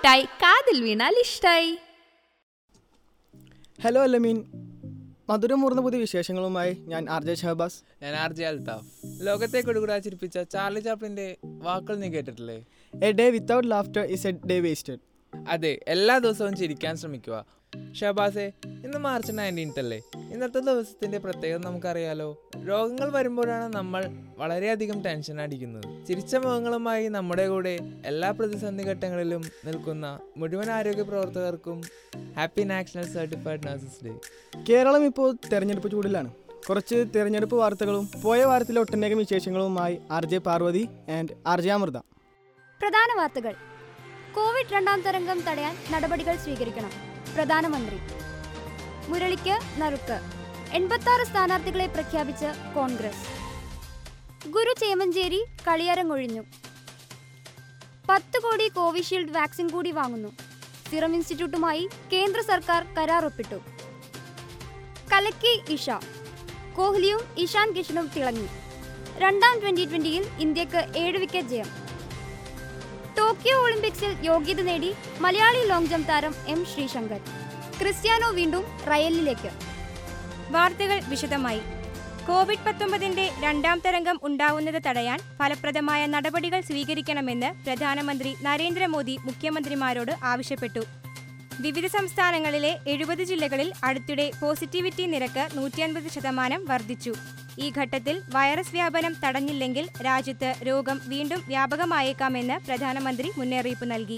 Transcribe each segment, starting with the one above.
മിഠായി കാതിൽ വീണാൽ ഇഷ്ടായി ഹലോ അല്ലമീൻ മധുരമൂർന്ന പുതിയ വിശേഷങ്ങളുമായി ഞാൻ ആർ ജെ ഷഹബാസ് ഞാൻ ആർ ജെ അൽത്താഫ് ലോകത്തെ കൊടുകൂടാ ചിരിപ്പിച്ച ചാർലി ചാപ്ലിന്റെ വാക്കുകൾ നീ കേട്ടിട്ടില്ലേ a day without laughter is a day wasted അതെ എല്ലാ ദിവസവും ചിരിക്കാൻ ശ്രമിക്കുക ഷഹബാസെ ഇന്ന് മാർച്ച് നയൻറ്റീൻത്ത് അല്ലേ ഇന്നത്തെ ദിവസത്തിന്റെ പ്രത്യേകത നമുക്കറിയാലോ രോഗങ്ങൾ വരുമ്പോഴാണ് നമ്മൾ വളരെയധികം ടെൻഷൻ അടിക്കുന്നത് ചിരിച്ച മുഖങ്ങളുമായി നമ്മുടെ കൂടെ എല്ലാ പ്രതിസന്ധി ഘട്ടങ്ങളിലും നിൽക്കുന്ന മുഴുവൻ ആരോഗ്യ പ്രവർത്തകർക്കും happy national certified nurses day Keralam ഇപ്പോൾ തെരഞ്ഞെടുപ്പ് ചൂടിലാണ് കുറച്ച് തെരഞ്ഞെടുപ്പ് വാർത്തകളും പോയ വാരത്തിലെ ഒട്ടനേകം വിശേഷങ്ങളുമായി R J Parvathy and R J Amrutha പ്രധാന വാർത്തകൾ കോവിഡ് രണ്ടാം തരംഗം തടയാൻ നടപടികൾ സ്വീകരിക്കണം പ്രധാനമന്ത്രി മുരളിക്ക് നറുക്ക് എൺപത്തി സ്ഥാനാർത്ഥികളെ പ്രഖ്യാപിച്ച് കോൺഗ്രസ് ഗുരു ചേമഞ്ചേരി കളിയരങ്ങൊഴിഞ്ഞു പത്ത് കോടി കോവിഷീൽഡ് വാക്സിൻ കൂടി വാങ്ങുന്നു സിറം ഇൻസ്റ്റിറ്റ്യൂട്ടുമായി കേന്ദ്ര സർക്കാർ കരാർ ഒപ്പിട്ടു കലക്കി ഇഷ കോഹ്ലിയും ഇഷാൻ കിഷനും തിളങ്ങി രണ്ടാം ട്വന്റി ട്വന്റിയിൽ ഇന്ത്യക്ക് ഏഴ് വിക്കറ്റ് ജയം ടോക്കിയോ ഒളിമ്പിക്സിൽ യോഗ്യത നേടി മലയാളി ലോങ് ജംപ് താരം എം ശ്രീശങ്കർ ക്രിസ്ത്യാനോ വീണ്ടും റയലിലേക്ക് വാർത്തകൾ വിശദമായി കോവിഡ് പത്തൊമ്പതിന്റെ രണ്ടാം തരംഗം ഉണ്ടാവുന്നത് തടയാൻ ഫലപ്രദമായ നടപടികൾ സ്വീകരിക്കണമെന്ന് പ്രധാനമന്ത്രി നരേന്ദ്രമോദി മുഖ്യമന്ത്രിമാരോട് ആവശ്യപ്പെട്ടു വിവിധ സംസ്ഥാനങ്ങളിലെ എഴുപത് ജില്ലകളിൽ അടുത്തിടെ പോസിറ്റിവിറ്റി നിരക്ക് നൂറ്റിയൻപത് ശതമാനം വർദ്ധിച്ചു ഈ ഘട്ടത്തിൽ വൈറസ് വ്യാപനം തടഞ്ഞില്ലെങ്കിൽ രാജ്യത്ത് രോഗം വീണ്ടും വ്യാപകമായേക്കാമെന്ന് പ്രധാനമന്ത്രി മുന്നറിയിപ്പ് നൽകി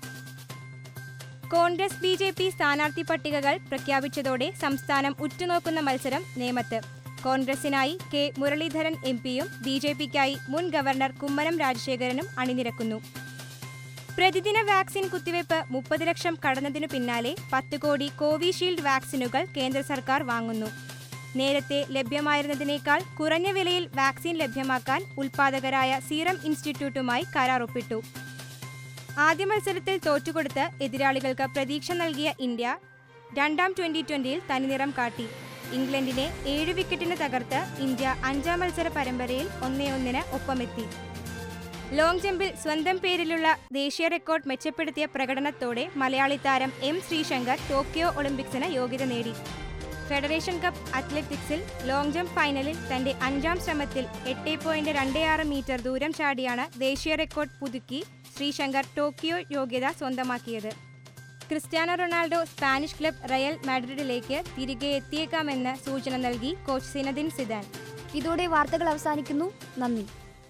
കോൺഗ്രസ് ബി ജെ പി സ്ഥാനാർത്ഥി പട്ടികകൾ പ്രഖ്യാപിച്ചതോടെ സംസ്ഥാനം ഉറ്റുനോക്കുന്ന മത്സരം നേമത്ത് കോൺഗ്രസിനായി കെ മുരളീധരൻ എം പിയും ബി ജെ പിക്കായി മുൻ ഗവർണർ കുമ്മനം രാജശേഖരനും അണിനിരക്കുന്നു പ്രതിദിന വാക്സിൻ കുത്തിവയ്പ് മുപ്പത് ലക്ഷം കടന്നതിനു പിന്നാലെ പത്ത് കോടി കോവിഷീൽഡ് വാക്സിനുകൾ കേന്ദ്ര സർക്കാർ വാങ്ങുന്നു നേരത്തെ ലഭ്യമായിരുന്നതിനേക്കാൾ കുറഞ്ഞ വിലയിൽ വാക്സിൻ ലഭ്യമാക്കാൻ ഉൽപാദകരായ സീറം ഇൻസ്റ്റിറ്റ്യൂട്ടുമായി കരാർ ഒപ്പിട്ടു ആദ്യ മത്സരത്തിൽ തോറ്റുകൊടുത്ത് എതിരാളികൾക്ക് പ്രതീക്ഷ നൽകിയ ഇന്ത്യ രണ്ടാം ട്വന്റി ട്വന്റിയിൽ തനിനിറം കാട്ടി ഇംഗ്ലണ്ടിനെ ഏഴ് വിക്കറ്റിന് തകർത്ത് ഇന്ത്യ അഞ്ചാം മത്സര പരമ്പരയിൽ ഒന്നേ ഒന്നിന് ഒപ്പമെത്തി ലോങ് ജമ്പിൽ സ്വന്തം പേരിലുള്ള ദേശീയ റെക്കോർഡ് മെച്ചപ്പെടുത്തിയ പ്രകടനത്തോടെ മലയാളി താരം എം ശ്രീശങ്കർ ടോക്കിയോ ഒളിമ്പിക്സിന് യോഗ്യത നേടി ഫെഡറേഷൻ കപ്പ് അത്ലറ്റിക്സിൽ ലോങ് ജമ്പ് ഫൈനലിൽ തന്റെ അഞ്ചാം ശ്രമത്തിൽ എട്ട് പോയിന്റ് രണ്ട് ആറ് മീറ്റർ ദൂരം ചാടിയാണ് ദേശീയ റെക്കോർഡ് പുതുക്കി ശ്രീശങ്കർ ടോക്കിയോ യോഗ്യത സ്വന്തമാക്കിയത് Cristiano Ronaldo Spanish club Real മാഡ്രിഡിലേക്ക് തിരികെ എത്തിയേക്കാമെന്ന് സൂചന നൽകി കോച്ച് സിനദിൻ സിദാൻ ഇതോടെ വാർത്തകൾ അവസാനിക്കുന്നു നന്ദി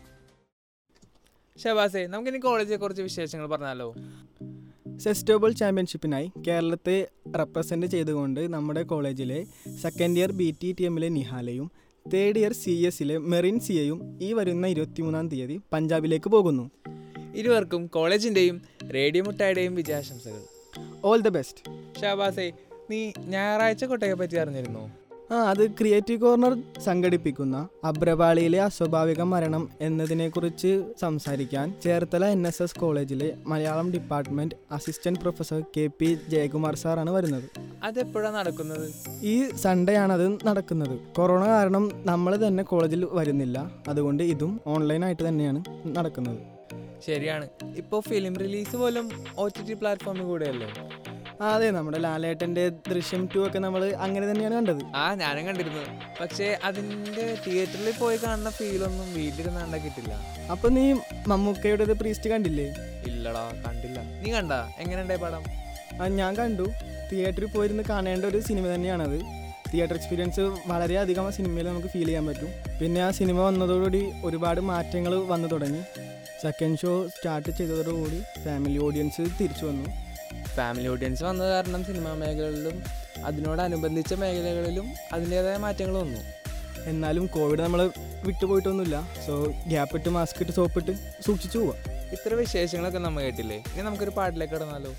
ഷഹബാസെ നമുക്കിനി കോളേജിലെ കുറച്ച് വിശേഷങ്ങൾ പറഞ്ഞാലോ സെസ്റ്റോബിൾ ചാമ്പ്യൻഷിപ്പിനായി കേരളത്തെ റെപ്രസെൻ്റ് ചെയ്തുകൊണ്ട് നമ്മുടെ കോളേജിലെ second year B T T എമ്മിലെ നിഹാലയും തേർഡ് ഇയർ സി എസിലെ മെറിൻ സിയയും ഈ വരുന്ന ഇരുപത്തിമൂന്നാം തീയതി പഞ്ചാബിലേക്ക് പോകുന്നു ഇരുവർക്കും കോളേജിന്റെയും റേഡിയോ മുട്ടായുടെയും വിജയാശംസകൾ ഓൾ ദ ബെസ്റ്റ് ഷഹബാസെ നീ ഞായറാഴ്ച കൊട്ടയെ പറ്റി അറിഞ്ഞിരുന്നോ ആ അത് ക്രിയേറ്റീവ് കോർണർ സംഘടിപ്പിക്കുന്ന അബ്രപാളിയിലെ അസ്വാഭാവിക മരണം എന്നതിനെക്കുറിച്ച് സംസാരിക്കാൻ ചേർത്തല എൻ എസ് എസ് കോളേജിലെ Malayalam department assistant professor K P Jayakumar സാറാണ് വരുന്നത് അതെപ്പോഴാണ് നടക്കുന്നത് ഈ സൺഡേ ആണ് അത് നടക്കുന്നത് കൊറോണ കാരണം നമ്മൾ തന്നെ കോളേജിൽ വരുന്നില്ല അതുകൊണ്ട് ഇതും ഓൺലൈനായിട്ട് തന്നെയാണ് നടക്കുന്നത് ശരിയാണ് ഇപ്പോൾ ഫിലിം റിലീസ് പോലും ഒ ടി ടി പ്ലാറ്റ്ഫോമിൽ കൂടെയല്ലേ ആ അതെ നമ്മുടെ ലാലേട്ടൻ്റെ ദൃശ്യം ടു ഒക്കെ നമ്മൾ അങ്ങനെ തന്നെയാണ് കണ്ടത് ആ ഞാനും കണ്ടിരുന്നു പക്ഷേ അതിൻ്റെ തിയേറ്ററിൽ പോയി കാണുന്ന ഫീലൊന്നും വീട്ടിലിരുന്ന് കണ്ടാ കിട്ടില്ല അപ്പോൾ നീ മമ്മൂക്കയുടെ പ്രീസ്റ്റ് കണ്ടില്ലേ ഇല്ലടാ കണ്ടില്ല നീ കണ്ടാ എങ്ങനെയുണ്ടായി പടം ആ ഞാൻ കണ്ടു തിയേറ്ററിൽ പോയിരുന്ന് കാണേണ്ട ഒരു സിനിമ തന്നെയാണത് തിയേറ്റർ എക്സ്പീരിയൻസ് വളരെയധികം ആ സിനിമയിൽ നമുക്ക് ഫീൽ ചെയ്യാൻ പറ്റും പിന്നെ ആ സിനിമ വന്നതോടുകൂടി ഒരുപാട് മാറ്റങ്ങൾ വന്നു തുടങ്ങി സെക്കൻഡ് ഷോ സ്റ്റാർട്ട് ചെയ്തതോടുകൂടി ഫാമിലി ഓഡിയൻസ് തിരിച്ചു വന്നു ഫാമിലി ഓഡിയൻസ് വന്നത് കാരണം സിനിമാ മേഖലകളിലും അതിനോടനുബന്ധിച്ച മേഖലകളിലും അതിൻ്റെതായ മാറ്റങ്ങൾ വന്നു എന്നാലും കോവിഡ് നമ്മൾ വിട്ടുപോയിട്ടൊന്നുമില്ല സോ ഗ്യാപ്പ് ഇട്ട് മാസ്ക് ഇട്ട് സോപ്പിട്ട് സൂക്ഷിച്ചു പോവാം ഇത്ര വിശേഷങ്ങളൊക്കെ നമ്മൾ കേട്ടില്ലേ ഇനി നമുക്കൊരു പാട്ടിലേക്ക് കിടന്നാലോ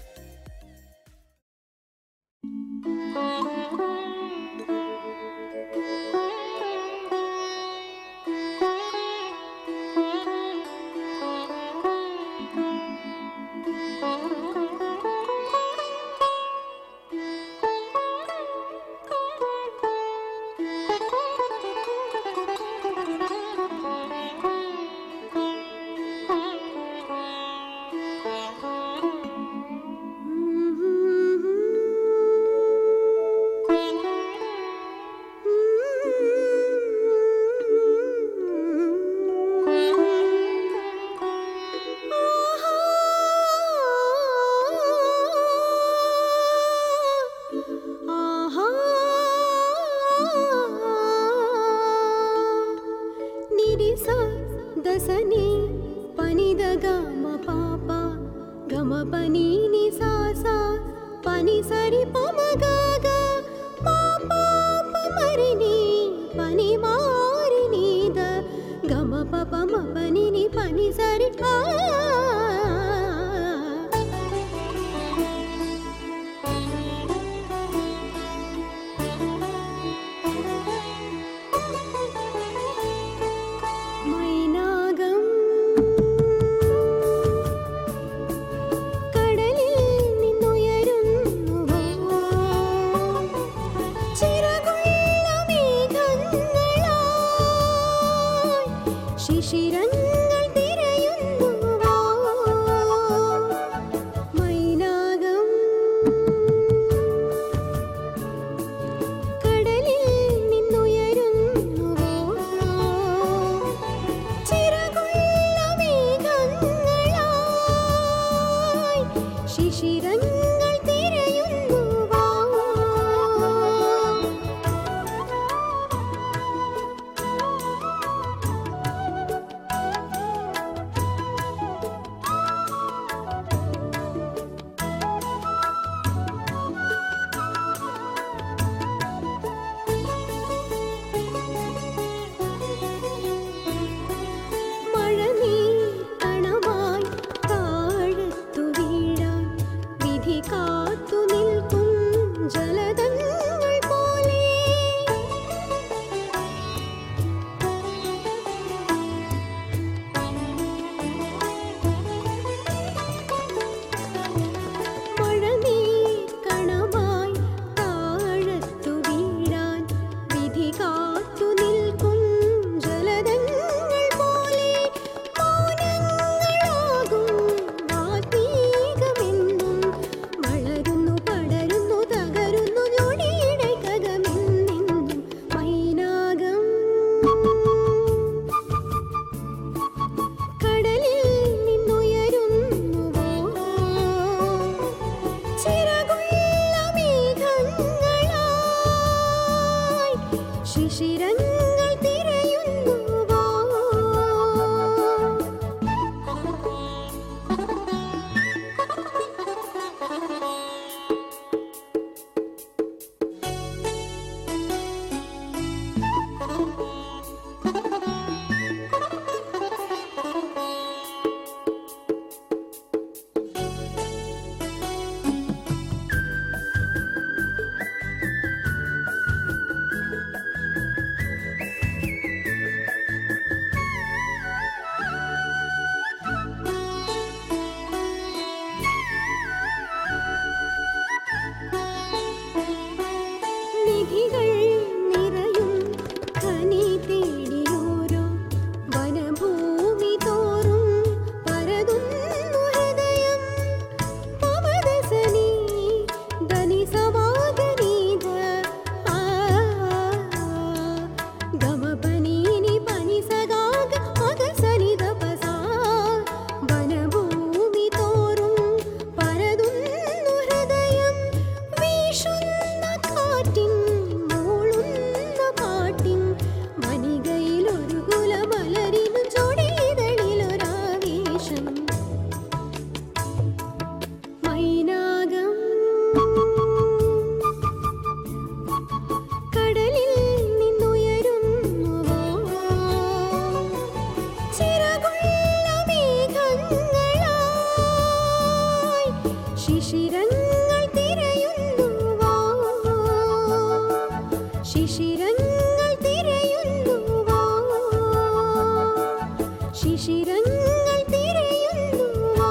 పని సరి పమగాగ మా పాప మరి నీ పని మారి నీద గమ పప మ పని ని పని సరి ఆ മൈനാകം കടലിൽ നിന്നുയരുന്നുവോ ചിറകുള്ള മേഘങ്ങളായി ശിശിരങ്ങൾ തിരയുന്നുവോ മൈനാകം കടലിൽ നിന്നുയരുന്നുവോ ചിറകുള്ള മേഘങ്ങളായി ശിശിരങ്ങൾ തിരയുന്നുവോ മഴനീ കണമായി താഴത്തു വീഴാൻ വിധി കാത്തു നിൽക്കും ജലതങ്ങൾ പോലെ മഴനീ കണമായി താഴത്തു വീഴാൻ വിധി കാത്തു നിൽക്കും ജലതങ്ങൾ പോലെ മൗനങ്ങളാകും വാത്മീകമെന്നും വളരുന്നു പടരുന്നു തകരുന്നു ഞൊടിയിടയ്ക്കകമെന്നെന്നും മൈനാകം കടലിൽ നിന്നുയരുന്നുവോ ചിറകുള്ള മേഘങ്ങളായി ശിശിരങ്ങൾ തിരയുന്നുവോ നിധികൾ നിറയും ഖനി തേടിയോരോ വനഭൂമി തോറും പരതുന്നു ഹൃദയം പവദസനി ധനി സമാഗനീത ആ ഗമപനീനി പനി സഗാഗ അഗസനി തപസാ വനഭൂമി തോറും പരതുന്നു ഹൃദയം വീശുന്ന കാറ്റിൻ മൂളുന്ന പാട്ടിൻ വനികയിലൊരു കുലമലരിനു ചൊടിതളിലൊരാവേശം മൈനാകം കടലിൽ നിന്നുയരുന്നുവോ ചിറകുള്ള മേഘങ്ങളായി ശിശിരങ്ങൾ തിരയുന്നുവോ ശിശിരങ്ങൾ തിരയുന്നുവോ ശിശിരങ്ങൾ തിരയുന്നുവോ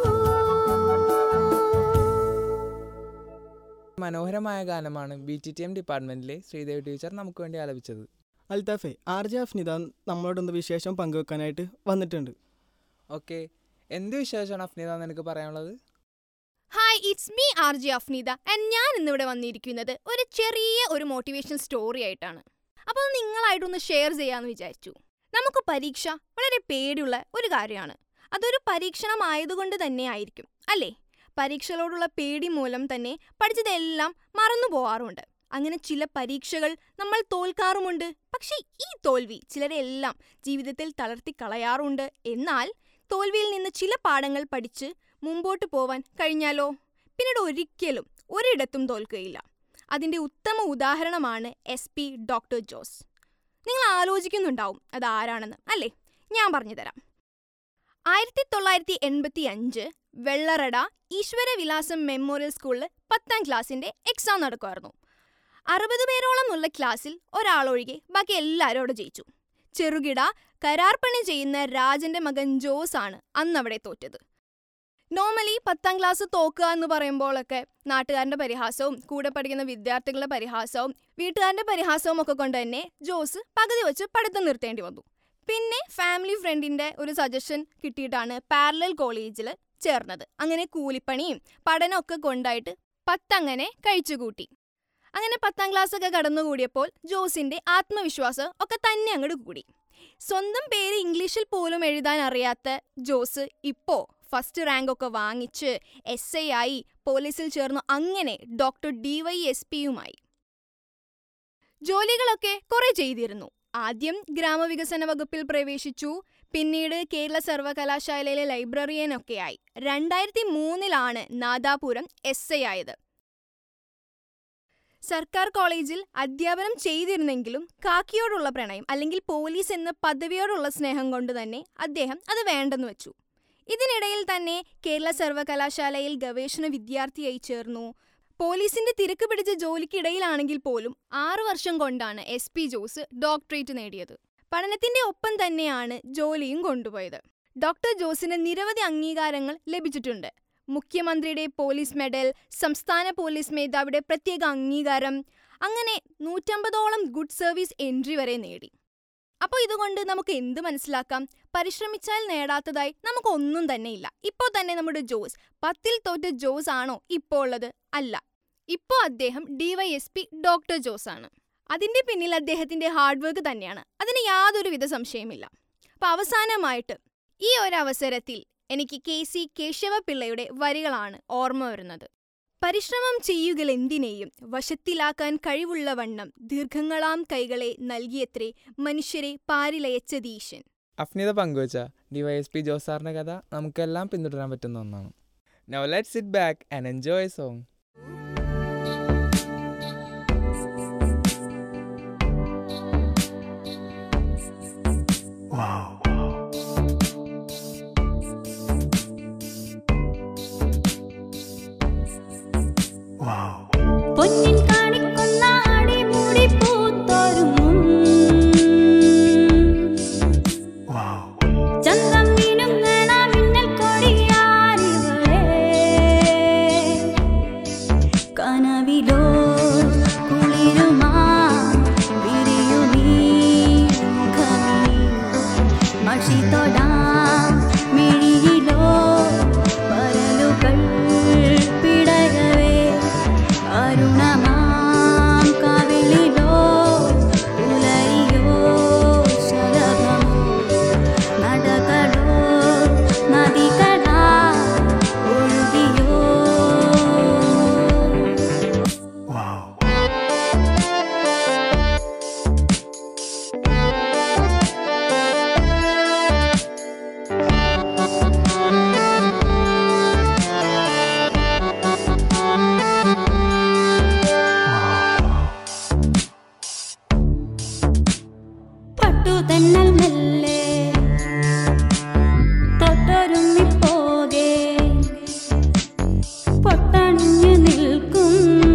മനോഹരമായ ഗാനമാണ് ബി ടി ടി എം ഡിപ്പാർട്ട്മെന്റിലെ ശ്രീദേവി ടീച്ചർ നമുക്ക് വേണ്ടി ആലപിച്ചത് അൽത്താഫെ ആർ ജെ അഫ്നിത നമ്മളോടൊന്ന് വിശേഷം പങ്കുവെക്കാനായിട്ട് വന്നിട്ടുണ്ട് ഓക്കെ എന്ത് വിശേഷമാണ് അഫ്നീത നിനക്ക് പറയാനുള്ളത് hi it's me R G Afneetha and ഞാൻ ഇന്നിവിടെ വന്നിരിക്കുന്നത് ഒരു ചെറിയ ഒരു മോട്ടിവേഷണൽ സ്റ്റോറി ആയിട്ടാണ് അപ്പോൾ അത് നിങ്ങളായിട്ടൊന്ന് ഷെയർ ചെയ്യാമെന്ന് വിചാരിച്ചു നമുക്ക് പരീക്ഷ വളരെ പേടിയുള്ള ഒരു കാര്യമാണ് അതൊരു പരീക്ഷണമായതുകൊണ്ട് തന്നെ ആയിരിക്കും അല്ലേ പരീക്ഷകളോടുള്ള പേടി മൂലം തന്നെ പഠിച്ചതെല്ലാം മറന്നു പോവാറുണ്ട് അങ്ങനെ ചില പരീക്ഷകൾ നമ്മൾ തോൽക്കാറുമുണ്ട് പക്ഷേ ഈ തോൽവി ചിലരെല്ലാം ജീവിതത്തിൽ തളർത്തി കളയാറുണ്ട് എന്നാൽ തോൽവിയിൽ നിന്ന് ചില പാഠങ്ങൾ പഠിച്ച് മുമ്പോട്ട് പോവാൻ കഴിഞ്ഞാലോ പിന്നീട് ഒരിക്കലും ഒരിടത്തും തോൽക്കുകയില്ല അതിൻ്റെ ഉത്തമ ഉദാഹരണമാണ് എസ് പി ഡോക്ടർ ജോസ് നിങ്ങൾ ആലോചിക്കുന്നുണ്ടാവും അത് ആരാണെന്ന് അല്ലേ ഞാൻ പറഞ്ഞുതരാം ആയിരത്തി തൊള്ളായിരത്തി എൺപത്തി അഞ്ച് വെള്ളറട ഈശ്വരവിലാസം മെമ്മോറിയൽ സ്കൂളിൽ പത്താം ക്ലാസ്സിൻ്റെ എക്സാം നടക്കുമായിരുന്നു അറുപത് പേരോളം ഉള്ള ക്ലാസ്സിൽ ഒരാളൊഴികെ ബാക്കി എല്ലാവരും അവിടെ ജയിച്ചു ചെറുകിട കരാർപ്പണി ചെയ്യുന്ന രാജന്റെ മകൻ ജോസ് ആണ് അന്നവിടെ തോറ്റത് നോർമലി പത്താം ക്ലാസ് തോക്കുക എന്ന് പറയുമ്പോഴൊക്കെ നാട്ടുകാരുടെ പരിഹാസവും കൂടെ പഠിക്കുന്ന വിദ്യാർത്ഥികളുടെ പരിഹാസവും വീട്ടുകാരുടെ പരിഹാസവും ഒക്കെ കൊണ്ട് തന്നെ ജോസ് പകുതി വെച്ച് പഠിത്തം നിർത്തേണ്ടി വന്നു പിന്നെ ഫാമിലി ഫ്രണ്ടിന്റെ ഒരു സജഷൻ കിട്ടിയിട്ടാണ് പാരലൽ കോളേജിൽ ചേർന്നത് അങ്ങനെ കൂലിപ്പണിയും പഠനമൊക്കെ കൊണ്ടായിട്ട് പത്തങ്ങനെ കഴിച്ചുകൂട്ടി അങ്ങനെ പത്താം ക്ലാസ് ഒക്കെ കടന്നുകൂടിയപ്പോൾ ജോസിന്റെ ആത്മവിശ്വാസം ഒക്കെ തന്നെ അങ്ങോട്ട് കൂടി സ്വന്തം പേര് ഇംഗ്ലീഷിൽ പോലും എഴുതാൻ അറിയാത്ത ജോസ് ഇപ്പോ ഫസ്റ്റ് റാങ്ക് ഒക്കെ വാങ്ങിച്ച് എസ് ഐ ആയി പോലീസിൽ ചേർന്നു അങ്ങനെ ഡോക്ടർ ഡി വൈ എസ് പിയുമായി ജോലികളൊക്കെ കുറെ ചെയ്തിരുന്നു ആദ്യം ഗ്രാമവികസന വകുപ്പിൽ പ്രവേശിച്ചു പിന്നീട് കേരള സർവകലാശാലയിലെ ലൈബ്രറിയനൊക്കെയായി രണ്ടായിരത്തി മൂന്നിലാണ് നാദാപുരം എസ് ഐ ആയത് സർക്കാർ കോളേജിൽ അധ്യാപനം ചെയ്തിരുന്നെങ്കിലും കാക്കിയോടുള്ള പ്രണയം അല്ലെങ്കിൽ പോലീസ് എന്ന പദവിയോടുള്ള സ്നേഹം കൊണ്ട് തന്നെ അദ്ദേഹം അത് വേണ്ടെന്ന് വെച്ചു ഇതിനിടയിൽ തന്നെ കേരള സർവകലാശാലയിൽ ഗവേഷണ വിദ്യാർത്ഥിയായി ചേർന്നു പോലീസിന്റെ തിരക്ക് പിടിച്ച ജോലിക്കിടയിലാണെങ്കിൽ പോലും ആറു വർഷം കൊണ്ടാണ് എസ് പി ജോസ് ഡോക്ടറേറ്റ് നേടിയത് പഠനത്തിന്റെ ഒപ്പം തന്നെയാണ് ജോലിയും കൊണ്ടുപോയത് ഡോക്ടർ ജോസിന് നിരവധി അംഗീകാരങ്ങൾ ലഭിച്ചിട്ടുണ്ട് മുഖ്യമന്ത്രിയുടെ പോലീസ് മെഡൽ സംസ്ഥാന പോലീസ് മേധാവിയുടെ പ്രത്യേക അംഗീകാരം അങ്ങനെ നൂറ്റമ്പതോളം ഗുഡ് സർവീസ് എൻട്രി വരെ നേടി അപ്പോൾ ഇതുകൊണ്ട് നമുക്ക് എന്ത് മനസ്സിലാക്കാം പരിശ്രമിച്ചാൽ നേടാത്തതായി നമുക്ക് ഒന്നും തന്നെ ഇല്ല ഇപ്പോൾ തന്നെ നമ്മുടെ ജോസ് പത്തിൽ തോറ്റ ജോസ് ആണോ ഇപ്പോൾ ഉള്ളത് അല്ല ഇപ്പോൾ അദ്ദേഹം ഡിവൈഎസ്പി ഡോക്ടർ ജോസ് ആണ് അതിന്റെ പിന്നിൽ അദ്ദേഹത്തിന്റെ ഹാർഡ് വർക്ക് തന്നെയാണ് അതിന് യാതൊരുവിധ സംശയമില്ല അപ്പൊ അവസാനമായിട്ട് ഈ ഒരു അവസരത്തിൽ എനിക്ക് കെ സി കേശവപിള്ളയുടെ വരികളാണ് ഓർമ്മ വരുന്നത് പരിശ്രമം ചെയ്യുകളെന്തിനേയും വശത്തിലാക്കാൻ കഴിവുള്ള വണ്ണം ദീർഘങ്ങളാം കൈകളെ നൽകിയത്രേ മനുഷ്യരെ പാരിലയച്ചതീശൻ അഫ്നിത പങ്കുവച്ച ഡിവൈഎസ് പി ജോസ് സാറിൻ്റെ കഥ നമുക്കെല്ലാം പിന്തുടരാൻ പറ്റുന്ന ഒന്നാണ് now let sit back and enjoy song പൊന്നിൻ കാണിക്കുന്ന അടിമുടി പൂത്തൊരുങ്ങും ചന്തം മിനുങ്ങണ മിന്നൽ കൊടിയാരിവളെ കനവിലോ കുളിരുമാ വിരിയുമീ മുഖമേ മഷി തൊടാം മിഴിയിലോ പരലുകൾ പിടയവേ അരുണമാം കവിളിലോ പുലരിയോ ശലഭമോ നടകളോ നദികളാ ഒഴുകിയോ പട്ടു തന്നൽ മെല്ലെ തൊട്ടൊരുമ്മിപ്പോകെ പൊട്ടണിഞ്ഞു നിൽക്കും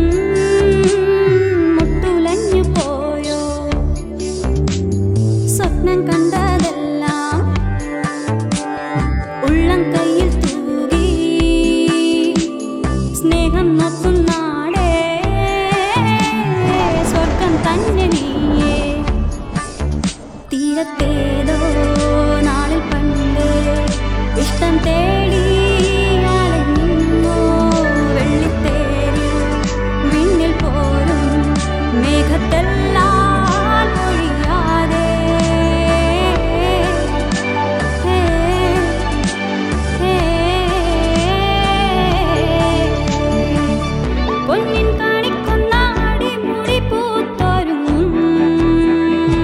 മുട്ടുലഞ്ഞു പോയോ സ്വപ്നം കണ്ടതെല്ലാം ഉള്ളം കയ്യിൽ തൂകി സ്നേഹം നോക്കുന്നാടേ സ്വർഗം തന്നെ നീയേ തീരത്തേതോ നാളിൽ പണ്ട് ഇഷ്ടം തേടി അലഞ്ഞോ വെള്ളിത്തേരി വിണ്ണിൽ പോലും മേഘത്തെല്ലാം ഒഴിയാതെ ഹേ, ഹേ, പൊന്നിൻ കാണിക്കുന്ന അടിമുടി പൂത്തൊരുങ്ങും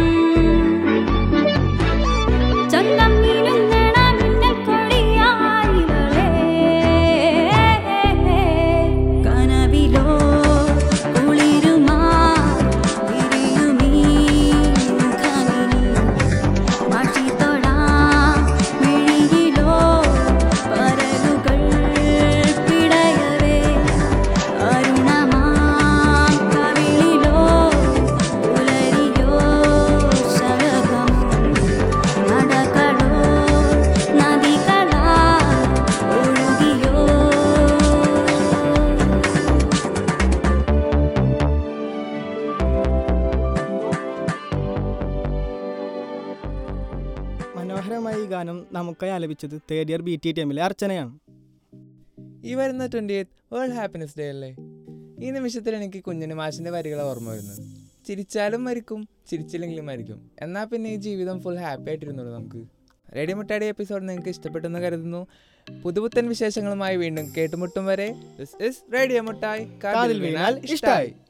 ചന്തം മിനുങ്ങണ മിന്നൽ കൊടിയായി ഗാനം നമുക്കായി ആലപിച്ചത് തേർഡ് ഇയർ ബി ടി ടീമിലെ അർച്ചനയാണ് ഈ വരുന്ന twenty eighth world happiness day അല്ലേ ഈ നിമിഷത്തിൽ എനിക്ക് കുഞ്ഞിന് മാഷിൻ്റെ വരികളെ ഓർമ്മ വരുന്നത് ചിരിച്ചാലും മരിക്കും ചിരിച്ചില്ലെങ്കിലും മരിക്കും എന്നാൽ പിന്നെ ഈ ജീവിതം ഫുൾ ഹാപ്പി ആയിട്ടിരുന്നുള്ളൂ നമുക്ക് റേഡിയോ മുട്ടാടി എപ്പിസോഡ് നിങ്ങൾക്ക് ഇഷ്ടപ്പെട്ടെന്ന് കരുതുന്നു പുതുപുത്തൻ വിശേഷങ്ങളുമായി വീണ്ടും കേട്ടുമുട്ടും വരെ ദിസ് ഇസ് റേഡിയോ മുട്ടായി കാതിൽ വീണാൽ ഇഷ്ടായി